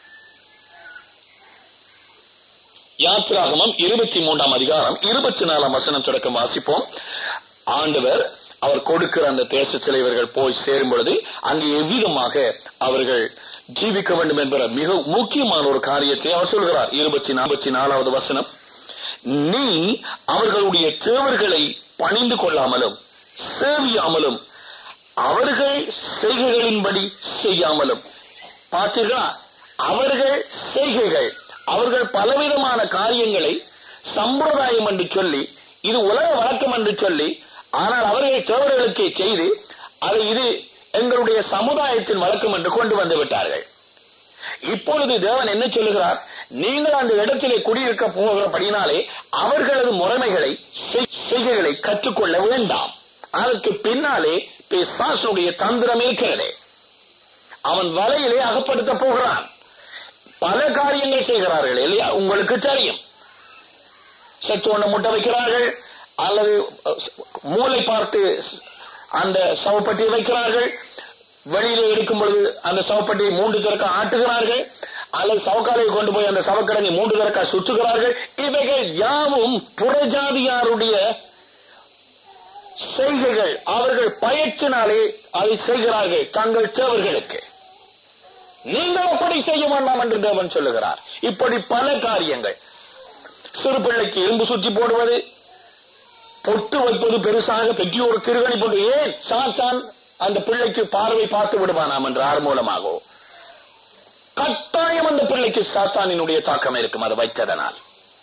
யாத்ராகமம் இருபத்தி மூன்றாம் அதிகாரம் இருபத்தி நாலாம் வசனம் தொடக்கம் வாசிப்போம் ஆண்டவர் அவர் கொடுக்கிற அந்த தேசத்தில் இவர்கள் போய் சேரும் பொழுது அங்கே எவ்விதமாக அவர்கள் ஜீவிக்க வேண்டும் என்கிற மிக முக்கியமான ஒரு காரியத்தை அவர் சொல்கிறார் இருபத்தி நாற்பத்தி நாலாவது வசனம் நீ அவர்களுடைய தேவர்களை பணிந்து கொள்ளாமலும் சேவியாமலும் அவர்கள் செய்கைகளின்படி செய்யாமலும் பார்த்தீர்களா அவர்கள் செய்கைகள் அவர்கள் பலவிதமான காரியங்களை சம்பிரதாயம் என்று சொல்லி இது உலக வழக்கம் என்று சொல்லி ஆனால் அவர்கள் தேவர்களுக்கு செய்து அதை இது எங்களுடைய சமுதாயத்தின் வழக்கம் என்று கொண்டு வந்து விட்டார்கள் இப்பொழுது தேவன் என்ன சொல்லுகிறார் நீங்கள் அந்த இடத்திலே குடியிருக்க போகிறபடினாலே அவர்களது முறைமைகளை செய்- செய்கைகளை கற்றுக்கொள்ள வேண்டாம் அதற்கு பின்னாலே பிசாசுடைய தந்திரம் இருக்கிறதே அவன் வலையிலே அகப்படுத்த போகிறான் பல காரியங்கள் செய்கிறார்கள் இல்லையா உங்களுக்கு தெரியும் செத்து ஒண்ணு முட்டை வைக்கிறார்கள் அல்லது அஹ், மூளை பார்த்து அந்த சவப்பட்டியை வைக்கிறார்கள் வெளியில எடுக்கும் பொழுது அந்த சவப்பட்டியை மூன்று திறக்க ஆட்டுகிறார்கள் அல்லது சவக்காலையை கொண்டு போய் அந்த சவக்கடங்கை மூன்று திறக்க சுற்றுகிறார்கள் இவைகள் யாவும் புறஜாதியாருடைய செய்கைகள் அவர்கள் பயத்தினாலே அதை செய்கிறார்கள் தங்கள் தேவர்களுக்கு நீங்கள் அப்படி செய்ய வேண்டாம் என்று தேவன் சொல்லுகிறார் இப்படி பல காரியங்கள் சிறு பிள்ளைக்கு எலும்பு சுற்றி போடுவது பொட்டு வைப்பது பெருசாக பெற்றியோர் திருகணி போட்டு ஏன் சாத்தான் அந்த பிள்ளைக்கு பார்வை பார்த்து விடுவானாம் என்று ஆறு மூலமாகவோ கட்டாயம் அந்த பிள்ளைக்கு சாத்தானினுடைய தாக்கம் இருக்கும் அது வைத்ததனால்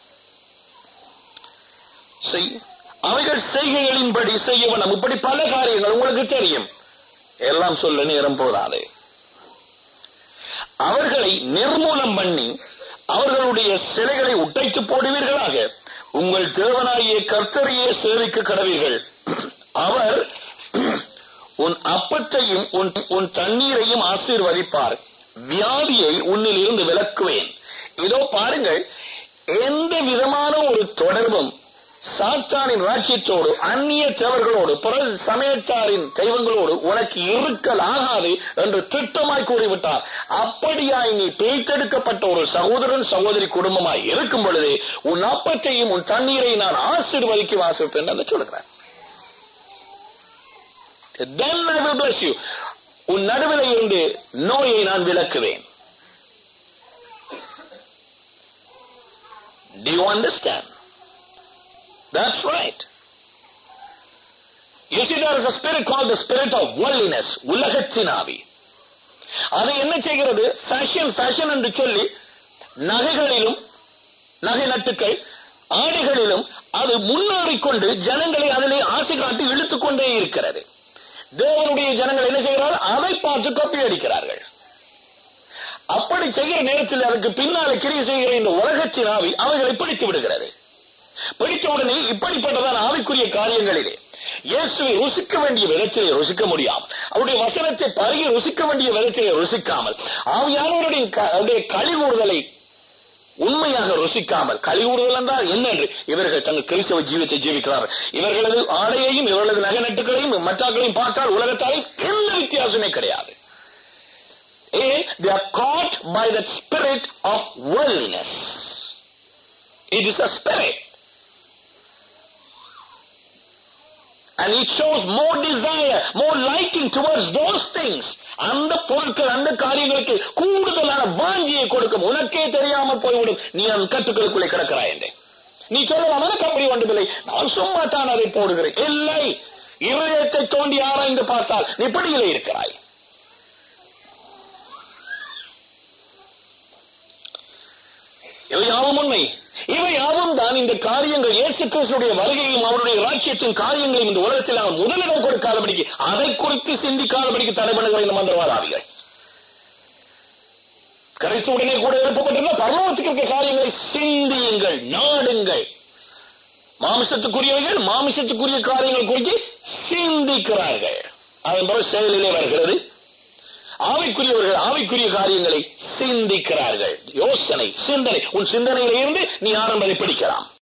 செய் அவைகள் செய்கைகளின்படி செய்ய வேண்டாம் இப்படி பல காரியங்கள் உங்களுக்கு தெரியும் எல்லாம் சொல்ல நேரம் போதாது அவர்களை நிர்மூலம் பண்ணி அவர்களுடைய சிலைகளை உடைத்து போடுவீர்களாக உங்கள் தேவனாகிய கர்த்தரையே சேவிக்க கடவீர்கள் அவர் உன் அப்பத்தையும் உன் உன் தண்ணீரையும் ஆசீர்வதிப்பார் வியாதியை உன்னில் இருந்து விலக்குவேன் இதோ பாருங்கள் எந்த விதமான ஒரு தொடர்பும் சாத்தானின் ராஜ்யத்தோடு அந்நிய தேவர்களோடு பிற சமயத்தாரின் தெய்வங்களோடு உனக்கு இருக்கல் ஆகாது என்று திட்டமாய் கூறிவிட்டார் அப்படியாய் நீ பிரித்தெடுக்கப்பட்ட ஒரு சகோதரன் சகோதரி குடும்பமாய் இருக்கும் பொழுது உன் அப்பத்தையும் உன் தண்ணீரை நான் ஆசீர்வதிக்க வாசிப்பேன் என்று சொல்லுகிறேன் then I will bless you உன் நடுவில் இருந்து நோயை நான் விலக்குவேன் Do you understand? That's right. You see, there is a spirit called the spirit of worldliness, உலகத்தினாவி அது என்ன செய்கிறது ஃபேஷன் ஃபேஷன் என்று சொல்லி நகைகளிலும் நகை நட்டுக்கள் ஆடைகளிலும் அது முன்னேறிக்கொண்டு ஜனங்களை அதிலே ஆசை காட்டி இழுத்துக் கொண்டே இருக்கிறது தேவனுடைய ஜனங்கள் என்ன செய்கிறார்கள் அதை பார்த்து கப்பி அடிக்கிறார்கள் அப்படி செய்கிற நேரத்தில் அதுக்கு பின்னாலே கிரியை செய்கிற இந்த உலகத்தின் ஆவி அவைகளை பிடித்து விடுகிறது பிடித்த உடனே இப்படிப்பட்டதான ஆவிக்குரிய காரியங்களிலே இயேசுவை ருசிக்க வேண்டிய விதத்திலே ருசிக்க முடியாமல் அவருடைய வசனத்தை பருகி ருசிக்க வேண்டிய விதத்திலே ருசிக்காமல் ஆவியானவருடைய க- அவருடைய கழிவுறுதலை உண்மையாக ருசிக்காமல் கழிவுறுதல் என்றால் என்ன என்று இவர்கள் தங்கள் கிறிஸ்தவ ஜீவித்தை ஜீவிக்கிறார்கள் இவர்களது ஆடையையும் இவர்களது நகநட்டுகளையும் மற்றாக்களையும் பார்த்தால் உலகத்தாலே எந்த வித்தியாசமே கிடையாது ஏன் they are caught by the spirit of worldliness it is a spirit and it shows more desire more liking towards those things அந்த பொருட்கள் அந்த காரியங்களுக்கு கூடுதலான வாஞ்சியை கொடுக்கும் உனக்கே தெரியாமல் போய்விடும் நீ அந்த கட்டுக்களுக்குள்ளே கிடக்கிறாய் என்றே நீ சொல்லலாம் எனக்கு அப்படி ஒன்றுமில்லை நான் சும்மா தான் அதை போடுகிறேன் இல்லை இருதயத்தை தோண்டி ஆராய்ந்து பார்த்தால் நீ படியிலே இருக்கிறாய் இவை யாவும் உண்மை இவை யாவும் தான் இந்த காரியங்கள் இயேசு கிறிஸ்துடைய வருகையும் அவருடைய ராஜ்யத்தின் காரியங்களையும் இந்த உலகத்தில் அவன் முதலிடம் கொடுக்காதபடிக்கு அதை குறித்து சிந்திக்காதபடிக்கு தடைபடுகிற இந்த மந்திரவாதாவிகள் கிறிஸ்துவுடனே கூட எழுப்பப்பட்டிருந்த பரலோகத்துக்கு இருக்க காரியங்களை சிந்தியுங்கள் நாடுங்கள் மாமிசத்துக்குரியவைகள் மாமிசத்துக்குரிய காரியங்கள் குறித்து சிந்திக்கிறார்கள் அதன் பிறகு செயலிலே வருகிறது ஆவிக்குரியவர்கள் ஆவிக்குரிய காரியங்களை சிந்திக்கிறார்கள் யோசனை சிந்தனை உன் சிந்தனையிலிருந்து நீ ஆரம்பத்தை பிடிக்கலாம்